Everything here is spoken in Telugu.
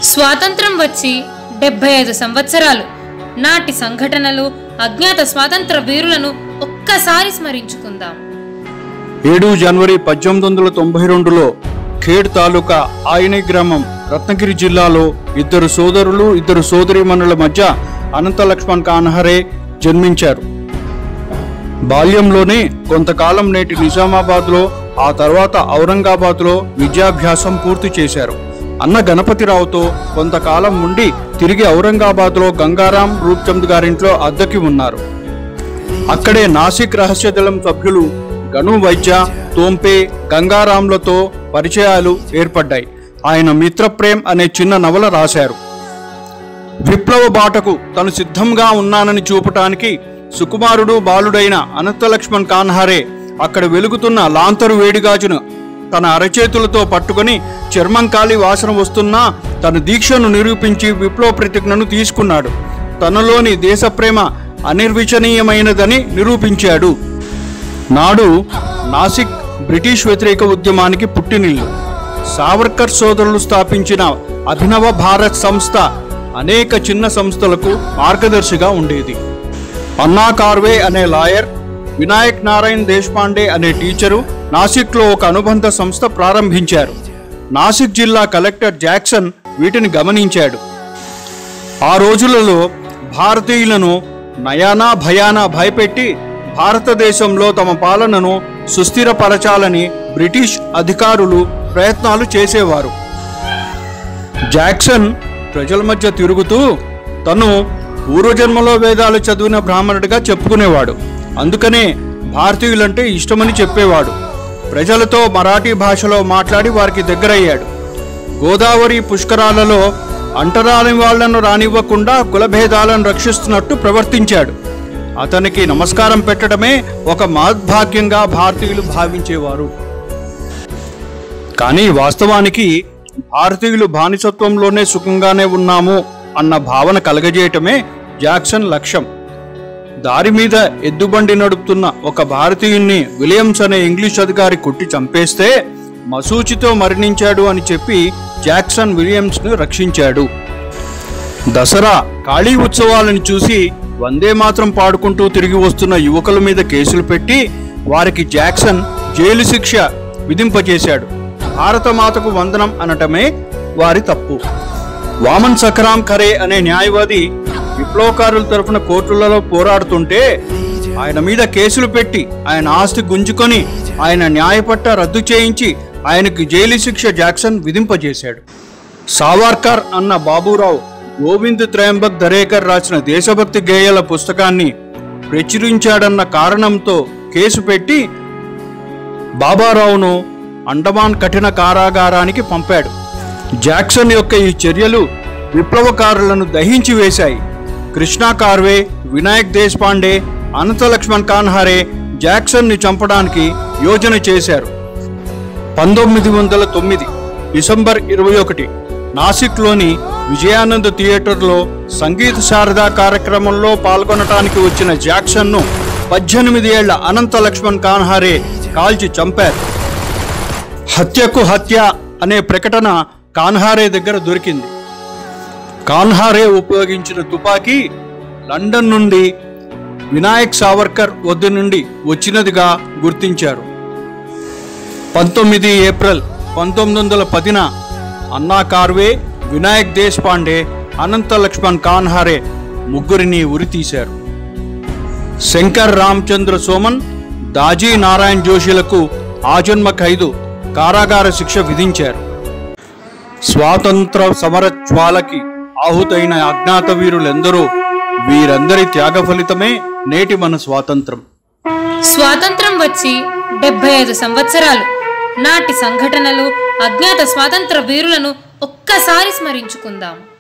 స్వాతంత్రం వచ్చి డెబ్బై ఐదు సంవత్సరాలు నాటి సంఘటనలు అజ్ఞాత స్వాతంత్ర వీరులను ఒక్కసారి స్మరించుకుందాం ఏడు జనవరి పద్దెనిమిది వందల తొంభై రెండులో ఖేడ్ తాలూకా ఆయని గ్రామం రత్నగిరి జిల్లాలో ఇద్దరు సోదరులు ఇద్దరు సోదరీమణుల మధ్య అనంత లక్ష్మణ్ కాన్హరే జన్మించారు బాల్యంలోనే కొంతకాలం నేటి నిజామాబాద్లో ఆ తర్వాత ఔరంగాబాద్లో విద్యాభ్యాసం పూర్తి చేశారు అన్న గణపతిరావుతో కొంతకాలం ఉండి తిరిగి ఔరంగాబాద్లో గంగారాం రూప్చంద్ గారింట్లో అద్దెకి ఉన్నారు అక్కడే నాసిక్ రహస్యదళం సభ్యులు గను వైద్య తోంపే గంగారాంలతో పరిచయాలు ఏర్పడ్డాయి ఆయన మిత్రప్రేమ్ అనే చిన్న నవల రాశారు విప్లవ బాటకు తను సిద్ధంగా ఉన్నానని చూపటానికి సుకుమారుడు బాలుడైన అనంత లక్ష్మణ్ కాన్హారే అక్కడ వెలుగుతున్న లాంతరు వేడిగాజును తన అరచేతులతో పట్టుకొని చర్మం కాలి వాసన వస్తున్నా తన దీక్షను నిరూపించి విప్లవ ప్రతిజ్ఞను తీసుకున్నాడు తనలోని దేశప్రేమ అనిర్వచనీయమైనదని నిరూపించాడు నాడు నాసిక్ బ్రిటిష్ వ్యతిరేక ఉద్యమానికి పుట్టినిల్లు సావర్కర్ సోదరులు స్థాపించిన అభినవ భారత్ సంస్థ అనేక చిన్న సంస్థలకు మార్గదర్శిగా ఉండేది అన్నా కార్వే అనే లాయర్ వినాయక్ నారాయణ్ దేశపాండే అనే టీచరు నాసిక్లో ఒక అనుబంధ సంస్థ ప్రారంభించారు నాసిక్ జిల్లా కలెక్టర్ జాక్సన్ వీటిని గమనించాడు ఆ రోజులలో భారతీయులను నయానా భయానా భయపెట్టి భారతదేశంలో తమ పాలనను సుస్థిరపరచాలని బ్రిటిష్ అధికారులు ప్రయత్నాలు చేసేవారు జాక్సన్ ప్రజల మధ్య తిరుగుతూ తను పూర్వజన్మలో వేదాలు చదివిన బ్రాహ్మణుడిగా చెప్పుకునేవాడు అందుకనే భారతీయులంటే ఇష్టమని చెప్పేవాడు ప్రజలతో మరాఠీ భాషలో మాట్లాడి వారికి దగ్గరయ్యాడు గోదావరి పుష్కరాలలో అంటరాని వాళ్లను రానివ్వకుండా కులభేదాలను రక్షిస్తున్నట్టు ప్రవర్తించాడు అతనికి నమస్కారం పెట్టడమే ఒక మహద్భాగ్యంగా భారతీయులు భావించేవారు కానీ వాస్తవానికి భారతీయులు బానిసత్వంలోనే సుఖంగానే ఉన్నాము అన్న భావన కలగజేయటమే జాక్సన్ లక్ష్యం దారి మీద ఎద్దుబండి నడుపుతున్న ఒక భారతీయుణ్ణి విలియమ్స్ అనే ఇంగ్లీష్ అధికారి కొట్టి చంపేస్తే మసూచితో మరణించాడు అని చెప్పి జాక్సన్ విలియమ్స్ను రక్షించాడు దసరా కాళీ ఉత్సవాలను చూసి వందే మాత్రం పాడుకుంటూ తిరిగి వస్తున్న యువకుల మీద కేసులు పెట్టి వారికి జాక్సన్ జైలు శిక్ష విధింపజేశాడు భారత మాతకు వందనం అనటమే వారి తప్పు వామన్ సఖరాం ఖరే అనే న్యాయవాది విప్లవకారుల తరఫున కోర్టులలో పోరాడుతుంటే ఆయన మీద కేసులు పెట్టి ఆయన ఆస్తి గుంజుకొని ఆయన న్యాయపట్ట రద్దు చేయించి ఆయనకు జైలు శిక్ష జాక్సన్ విధింపజేశాడు సావర్కర్ అన్న బాబురావు గోవింద్ త్రయంబక్ దరేకర్ రాసిన దేశభక్తి గేయాల పుస్తకాన్ని ప్రచురించాడన్న కారణంతో కేసు పెట్టి బాబారావును అండమాన్ కఠిన కారాగారానికి పంపాడు జాక్సన్ యొక్క ఈ చర్యలు విప్లవకారులను దహించి వేశాయి కృష్ణా కార్వే వినాయక్ దేశపాండే అనంత లక్ష్మణ్ కాన్హారే జాక్సన్ని చంపడానికి యోజన చేశారు పంతొమ్మిది వందల తొమ్మిది డిసెంబర్ ఇరవై ఒకటి నాసిక్లోని విజయానంద్ థియేటర్లో సంగీత శారదా కార్యక్రమంలో పాల్గొనటానికి వచ్చిన జాక్సన్ను పద్దెనిమిది ఏళ్ల అనంత లక్ష్మణ్ కాన్హారే కాల్చి చంపారు హత్యకు హత్య అనే ప్రకటన కాన్హారే దగ్గర దొరికింది కాన్హారే ఉపయోగించిన తుపాకీ లండన్ నుండి వినాయక్ సావర్కర్ వద్ద నుండి వచ్చినదిగా గుర్తించారు పంతొమ్మిది ఏప్రిల్ పంతొమ్మిది వందల పదిన అన్నా కార్వే వినాయక్ దేశపాండే అనంత లక్ష్మణ్ కాన్హారే ముగ్గురిని ఉరితీశారు శంకర్ రామచంద్ర సోమన్ దాజీ నారాయణ్ జోషిలకు ఆజన్మ ఖైదు కారాగార శిక్ష విధించారు స్వాతంత్ర సమర జ్వాలకి ఆహుతైన అజ్ఞాత వీరులెందరో వీరందరి త్యాగ ఫలితమే నేటి మన స్వాతంత్రం స్వాతంత్రం వచ్చి డెబ్బై ఐదు సంవత్సరాలు నాటి సంఘటనలు అజ్ఞాత స్వాతంత్ర వీరులను ఒక్కసారి స్మరించుకుందాం